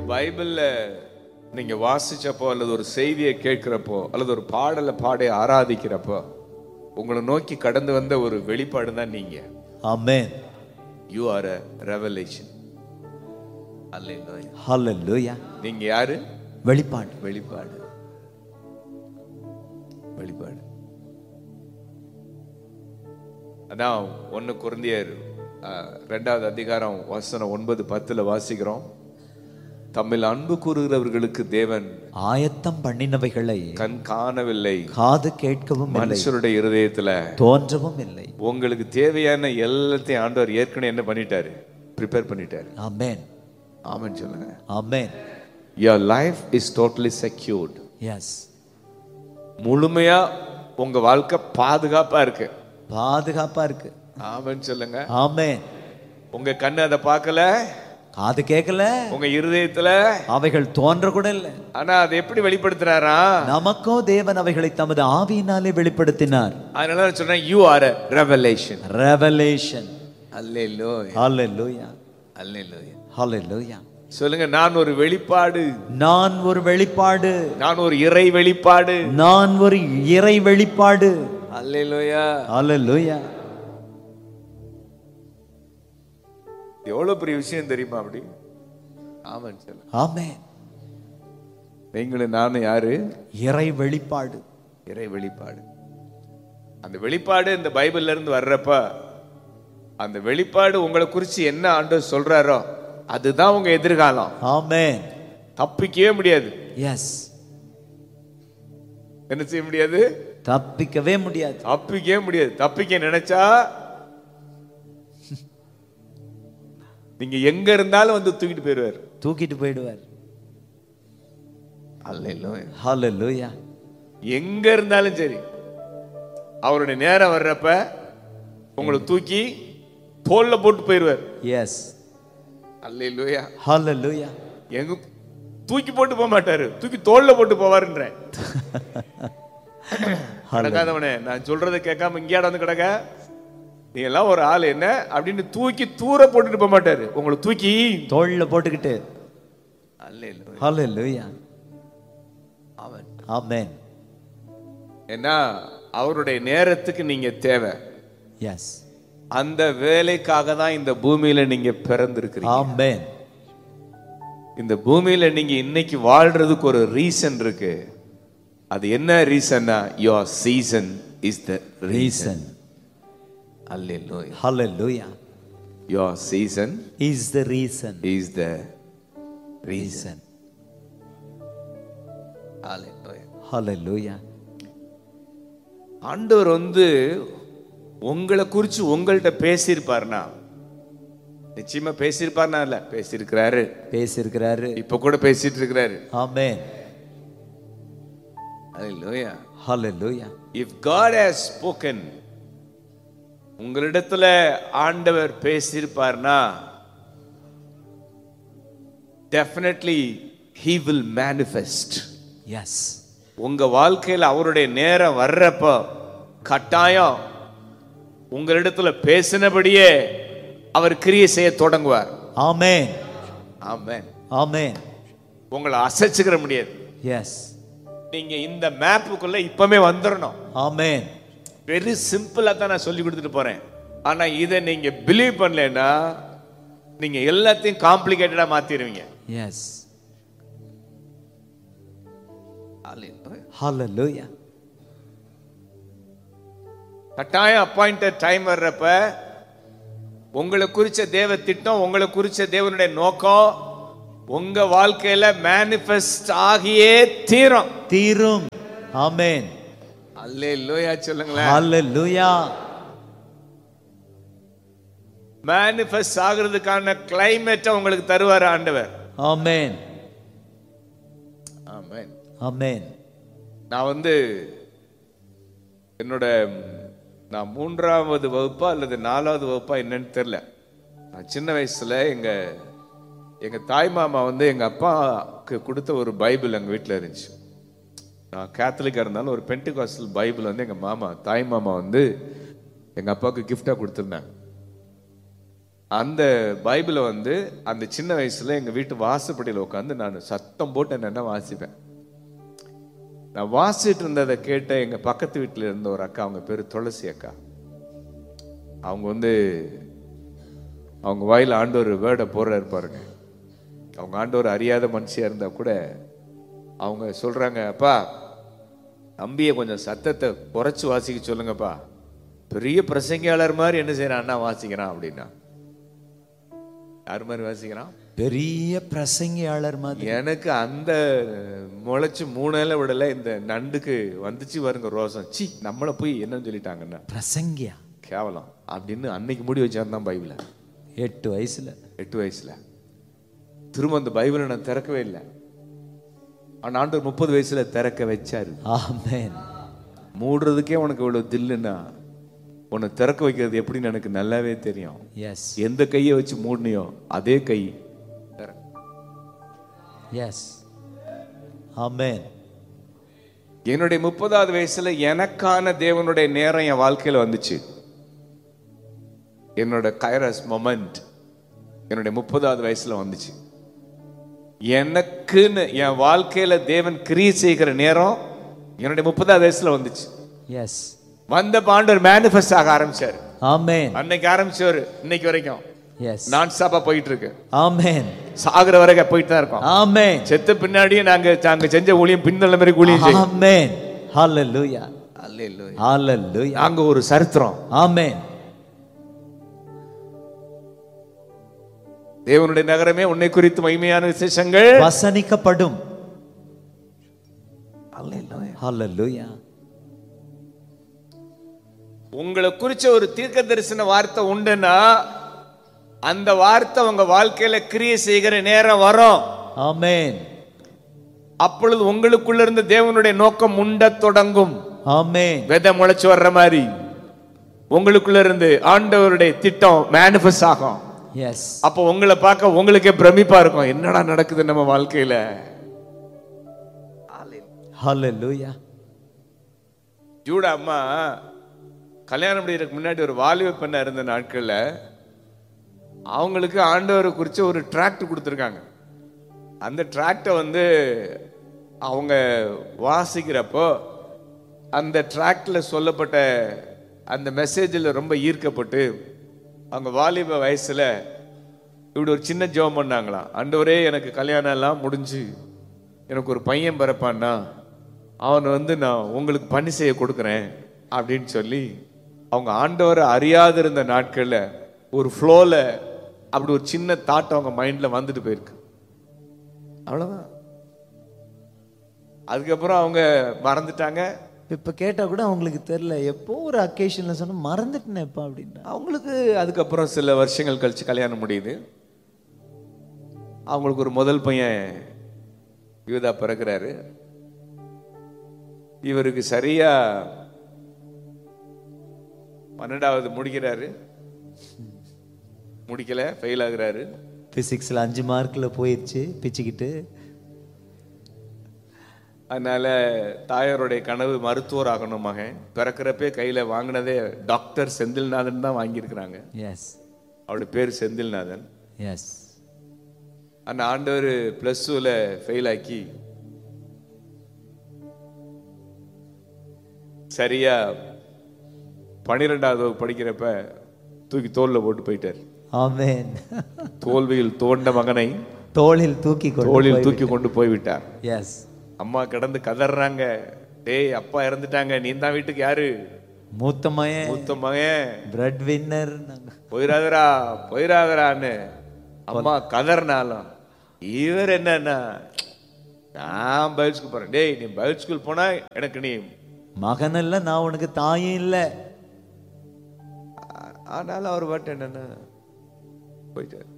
பைபிள்ல நீங்க வாசிச்சப்போ அல்லது ஒரு செய்தியை கேட்கிறப்போ அல்லது ஒரு பாடலை பாடி ஆராதிக்கிறப்போ உங்களை நோக்கி கடந்து வந்த ஒரு வெளிப்பாடு தான் நீங்க Amen. You are a revelation அல்ல Hallelujah. நீங்க யாரு வெளிப்பாடு வெளிப்பாடு வெளிப்பாடு அதான் ஒன்னு குருந்தியர் அஹ், ரெண்டாவது அதிகாரம் வசனம் ஒன்பது பத்துல வாசிக்கிறோம் தம்மில் அன்பு கூறுகிறவர்களுக்கு தேவன் ஆயத்தம் பண்ணினவைகளை கண் காணவில்லை காது கேட்கவும் இல்லை மனுஷருடைய இருதயத்துல தோன்றவும் இல்லை உங்களுக்கு தேவையான எல்லாத்தையும் ஆண்டவர் ஏற்கனவே என்ன பண்ணிட்டாரு ப்ரிப்பேர் பண்ணிட்டாரு Amen. ஆமென் சொல்லுங்க Amen. your life is totally secured Yes. முழுமையா உங்க வாழ்க்கை பாதுகாப்பா இருக்கு பாதுகாப்பா இருக்கு ஆமென் சொல்லுங்க Amen. உங்க கண்ணு அதை பார்க்கல காது கேட்கல உங்க இருதயத்துல அவைகள் தோன்ற கூட இல்லை ஆனா அதை எப்படி வெளிப்படுத்துறாரா நமக்கோ தேவன் அவைகளை தமது ஆவியினாலே வெளிப்படுத்தினார் அதனால நான் சொல்றேன் யூ ஆர் ரெவலேஷன் ரெவலேஷன் அல்லேலூயா ஹalleluya அல்லேலூயா ஹalleluya சொல்லுங்க நான் ஒரு வெளிப்பாடு நான் ஒரு வெளிப்பாடு நான் ஒரு இறை வெளிப்பாடு நான் ஒரு இறை வெளிப்பாடு அல்லேலூயா ஹalleluya எவ்வளவு பெரிய விஷயம் தெரியுமா அப்படி ஆமாம் சொல்லுங்க ஆமென் நீங்களும் நானும் யாரு இறை வெளிப்பாடு இறை வெளிப்பாடு அந்த வெளிப்பாடு இந்த பைபிள்ல இருந்து வர்றப்ப அந்த வெளிப்பாடு உங்களை குறித்து என்ன ஆண்டவர் சொல்றாரோ அதுதான் உங்க எதிர்காலம் ஆமென் தப்பிக்கவே முடியாது எஸ் என்ன செய்ய முடியாது தப்பிக்கவே முடியாது தப்பிக்கவே முடியாது தப்பிக்க நினைச்சா நீங்க எங்க இருந்தாலும் வந்து தூக்கிட்டு போயிடுவார் தூக்கிட்டு போயிடுவார் அல்ல ஹalleluya எங்க இருந்தாலும் சரி அவருடைய நேரம் வர்றப்ப உங்களை தூக்கி தோல்ல போட்டு போயிடுவார் எஸ் அல்ல ஹalleluya எங்க தூக்கி போட்டு போக மாட்டாரு தூக்கி தோல்ல போட்டு போவாருன்றேன் நடக்காதவனே நான் சொல்றதை கேட்காம இங்கேயாட வந்து கிடக்க நீ எல்லாம் ஒரு ஆள் என்ன அப்படின்னு தூக்கி தூர போட்டுட்டு போக மாட்டாரு உங்களை தூக்கி தோள்ல போட்டுக்கிட்டு அல்ல ஹalleluya அவன் ஆமென் ஏன்னா அவருடைய நேரத்துக்கு நீங்க தேவை எஸ் அந்த வேலைக்காக தான் இந்த பூமியில நீங்க பிறந்திருக்கிறீங்க ஆமென் இந்த பூமியில நீங்க இன்னைக்கு வாழ்றதுக்கு ஒரு ரீசன் இருக்கு அது என்ன ரீசன்னா your season is the reason reason அல்லேலூயா hallelujah யோர் சீசன் is the reason is the reason reason hallelujah ஆண்டவர் வந்து உங்களை குறித்து உங்கள்கிட்ட பேசியிருப்பார்னா நிச்சயமா பேசியிருப்பார்னா இல்ல பேசியிருக்கிறாரு பேசியிருக்கிறாரு இப்ப கூட பேசிட்டு இருக்கிறாரு ஆமென் அல்லேலூயா hallelujah if God has spoken உங்களிடத்துல ஆண்டவர் பேசியிருப்பார்னா definitely he will manifest yes உங்க வாழ்க்கையில் அவருடைய நேரம் வர்றப்போ கட்டாயம் உங்களிடத்துல பேசினபடியே அவர் கிரியை செய்ய தொடங்குவார் amen ஆமென் amen உங்களை அசைச்சுக்கிற முடியாது yes நீங்க இந்த மேப்புக்குள்ள இப்பவே வந்துடணும் amen வெரி சிம்பிளா தான் நான் சொல்லி கொடுத்துட்டு போறேன் ஆனா இதை நீங்க பிலீவ் பண்ணலைன்னா நீங்க எல்லாத்தையும் காம்ப்ளிகேட்டடா மாத்திடுவீங்க yes hallelujah கட்டாயம் அப்பாயிண்டட் டைம் வர்றப்ப உங்களை குறிச்ச தேவ திட்டம் உங்களை குறிச்ச தேவனுடைய நோக்கம் உங்க வாழ்க்கையில மேனிஃபெஸ்ட் ஆகியே தீரும் தீரும் amen அல்லே லோயா சொல்லுங்களேன் hallelujah மேனிஃபெஸ்ட் ஆகுறதுக்கான கிளைமேட்டை உங்களுக்கு தருவார் ஆண்டவர் amen ஆமென் amen நான் வந்து என்னோட ம், நான் மூன்றாவது வகுப்பா அல்லது நாலாவது வகுப்பா என்னன்னு தெரில நான் சின்ன வயசுல எங்க எங்க தாய் மாமா வந்து எங்க அப்பாவுக்கு கொடுத்த ஒரு பைபிள் எங்க வீட்டில் இருந்துச்சு நான் கேத்தலிக்கா இருந்தாலும் ஒரு பென்டிகாஸ்டல் பைபிள் வந்து எங்க மாமா தாய் மாமா வந்து எங்க அப்பாவுக்கு கிஃப்டா கொடுத்துருந்தாங்க அந்த பைபிளை வந்து அந்த சின்ன வயசுல எங்க வீட்டு வாசப்படியில் உட்காந்து நான் சத்தம் போட்டு என்னென்ன வாசிப்பேன் நான் வாசிட்டு இருந்ததை கேட்ட எங்க பக்கத்து வீட்டில் இருந்த ஒரு அக்கா அவங்க பேரு துளசி அக்கா அவங்க வந்து அவங்க வாயில ஆண்டவர் வேர்டை போடுறாரு பாருங்க அவங்க ஆண்டவர் அறியாத மனுஷியா இருந்தா கூட அவங்க சொல்றாங்க அப்பா தம்பியை கொஞ்சம் சத்தத்தை குறைச்சு வாசிக்க சொல்லுங்கப்பா பெரிய பிரசங்கியாளர் மாதிரி என்ன செய்யறான் அண்ணா வாசிக்கிறான் அப்படின்னா யார் மாதிரி வாசிக்கிறான் பெரிய பிரசங்கியாளர் மாதிரி எனக்கு அந்த முளைச்சு மூணையில விடல இந்த நண்டுக்கு வந்துச்சு பாருங்க ரோசம் சி நம்மளை போய் என்னன்னு சொல்லிட்டாங்கன்னா பிரசங்கியா கேவலம் அப்படின்னு அன்னைக்கு முடி வச்சாருந்தான் பைபிளை எட்டு வயசுல எட்டு வயசுல திரும்ப அந்த பைபிளை நான் திறக்கவே இல்லை ஆனா ஆண்டவர் முப்பது வயசுல திறக்க வச்சாரு ஆமென் மூடுறதுக்கே உனக்கு இவ்வளவு தில்லுன்னா உன்னை திறக்க வைக்கிறது எப்படின்னு எனக்கு நல்லாவே தெரியும் எஸ் எந்த கையை வச்சு மூடினியோ அதே கை திற- எஸ் ஆமென் என்னுடைய முப்பதாவது வயசுல எனக்கான தேவனுடைய நேரம் என் வாழ்க்கையில வந்துச்சு என்னோட கைரஸ் மொமெண்ட் என்னுடைய முப்பதாவது வயசுல வந்துச்சு எனக்குன்னு என் வாழ்க்கையில தேவன் கிரியை செய்கிற நேரம் என்னுடைய முப்பதாவது வயசுல வந்துச்சு எஸ் வந்த பாண்டவர் மேனிஃபெஸ்ட் ஆக ஆரம்பிச்சாரு ஆமென் அன்னைக்கு ஆரம்பிச்சவர் இன்னைக்கு வரைக்கும் எஸ் நான் ஸ்டாப்பா போயிட்டு இருக்கு ஆமென் சாகுற வரைக்கும் போயிட்டு தான் இருக்கோம் ஆமென் செத்த பின்னாடியே நாங்க நாங்க செஞ்ச ஊழியம் பின்னல மாதிரி ஊழியம் செய்யும் ஆமென் ஹalleluya அல்லேலூயா. ஹalleluya நாங்க ஒரு சரித்திரம் ஆமென் தேவனுடைய நகரமே உன்னை குறித்து மகிமையான விசேஷங்கள் வசனிக்கப்படும் ஹalleluya உங்களை குறிச்ச ஒரு தீர்க்க தரிசன வார்த்தை உண்டுன்னா அந்த வார்த்தை உங்க வாழ்க்கையில கிரியை செய்கிற நேரம் வரும் ஆமென் அப்பொழுது உங்களுக்குள்ள இருந்து தேவனுடைய நோக்கம் உண்ட தொடங்கும் ஆமென் விதை முளைச்சு வர்ற மாதிரி உங்களுக்குள்ள இருந்து ஆண்டவருடைய திட்டம் மேனிஃபெஸ்ட் ஆகும் எஸ் அப்போ உங்களை பார்க்க உங்களுக்கே பிரமிப்பா இருக்கும் என்னடா நடக்குது நம்ம வாழ்க்கையில ஹalleluya ஜூடா அம்மா கல்யாணம் முடியறதுக்கு முன்னாடி ஒரு வாலிப பெண்ணா இருந்த நாட்கள்ல அவங்களுக்கு ஆண்டவரை குறித்து ஒரு டிராக்ட் கொடுத்துருக்காங்க அந்த டிராக்டை வந்து அவங்க வாசிக்கிறப்போ அந்த டிராக்ட்ல சொல்லப்பட்ட அந்த மெசேஜில் ரொம்ப ஈர்க்கப்பட்டு அவங்க வாலிப வயசுல இப்படி ஒரு சின்ன ஜெபம் பண்ணாங்களாம் ஆண்டவரே எனக்கு கல்யாணம் எல்லாம் முடிஞ்சு எனக்கு ஒரு பையன் பிறப்பான்னா அவன் வந்து நான் உங்களுக்கு பணி செய்ய கொடுக்குறேன் அப்படின்னு சொல்லி அவங்க ஆண்டவரை அறியாதிருந்த நாட்கள்ல ஒரு ஃப்ளோல அப்படி ஒரு சின்ன தாட் அவங்க மைண்ட்ல வந்துட்டு போயிருக்கு அவ்வளவுதான் அதுக்கப்புறம் அவங்க மறந்துட்டாங்க இப்ப கேட்டா கூட அவங்களுக்கு தெரியல எப்போ ஒரு அக்கேஷன்ல சொன்னா மறந்துட்டேனேப்பா அப்படின்னா அவங்களுக்கு அதுக்கப்புறம் சில வருஷங்கள் கழிச்சு கல்யாணம் முடியுது அவங்களுக்கு ஒரு முதல் பையன் யூதா பிறக்கிறாரு இவருக்கு சரியா பன்னெண்டாவது முடிக்கிறாரு முடிக்கல ஃபெயில் ஆகுறாரு பிசிக்ஸ்ல அஞ்சு மார்க்ல போயிருச்சு பிச்சுக்கிட்டு அதனால தாயாருடைய கனவு மருத்துவர் ஆகணும் மகன் பிறக்கிறப்பே கையில வாங்கினதே டாக்டர் செந்தில்நாதன் தான் வாங்கியிருக்கிறாங்க எஸ் அவருடைய பேர் செந்தில்நாதன் எஸ் அந்த ஆண்டவர் பிளஸ் டூல ஃபெயில் ஆக்கி சரியா பன்னிரெண்டாவது வகுப்பு படிக்கிறப்ப தூக்கி தோல்ல போட்டு போயிட்டார் ஆமென் தோல்வியில் தோண்ட மகனை தோளில் தூக்கி கொண்டு தோளில் தூக்கி கொண்டு போய்விட்டார் எஸ் அம்மா கிடந்து கதறாங்க டேய் அப்பா இறந்துட்டாங்க நீ தான் வீட்டுக்கு யாரு மூத்த மயன் மூத்த மகன் பிரெட் வின்னர் போயிடாதரா போயிடாதரான்னு அம்மா கதறினாலும் இவர் என்னன்னா நான் பைல் ஸ்கூல் போறேன் டேய் நீ பைல் ஸ்கூல் போனா எனக்கு நீ மகன் இல்ல நான் உனக்கு தாயும் இல்ல ஆ- ஆனாலும் அவர் பாட்டு என்னன்னா போயிட்டார்